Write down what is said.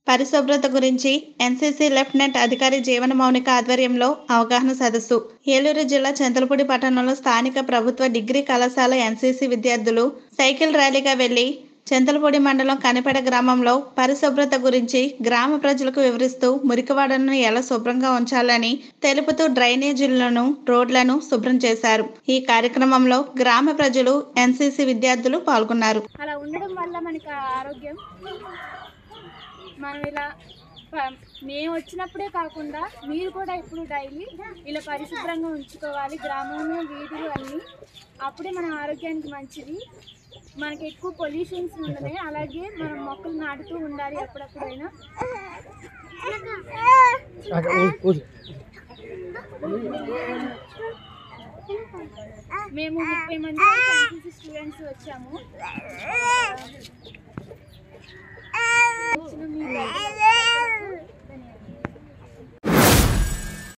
పరిశుభ్రత గురించి NCC lieutenant అధికారి జీవన మౌనిక ఆధ్వర్యంలో అవగాహన సదస్సు ఏలూరు జిల్లా చింతలపూడి పట్టణంలో స్థానిక ప్రభుత్వ డిగ్రీ కళాశాల ఎన్సీసీ విద్యార్థులు సైకిల్ ర్యాలీగా వెళ్లి చింతలపూడి మండలం కనిపెడ గ్రామంలో పరిశుభ్రత గురించి గ్రామ ప్రజలకు వివరిస్తూ మురికివాడలను ఎలా శుభ్రంగా ఉంచాలని తెలుపుతూ డ్రైనేజీలను రోడ్లను శుభ్రం చేశారు ఈ కార్యక్రమంలో గ్రామ ప్రజలు ఎన్సీసీ విద్యార్థులు పాల్గొన్నారు అలా ఉండడం వల్ల మనకి ఆ ఆరోగ్యం మనం ఇలా ప- మేము వచ్చినప్పుడే కాకుండా మీరు కూడా ఎప్పుడు డైలీ ఇలా పరిశుభ్రంగా ఉంచుకోవాలి గ్రామంలో వీధులు అన్నీ అప్పుడే మన ఆరోగ్యానికి మంచిది మనకి ఎక్కువ పొల్యూషన్స్ ఉండదు అలాగే మనం మొక్కలు నాటుతూ ఉండాలి అప్పుడప్పుడైనా మేము ముప్పై మంది స్టూడెంట్స్ వచ్చాము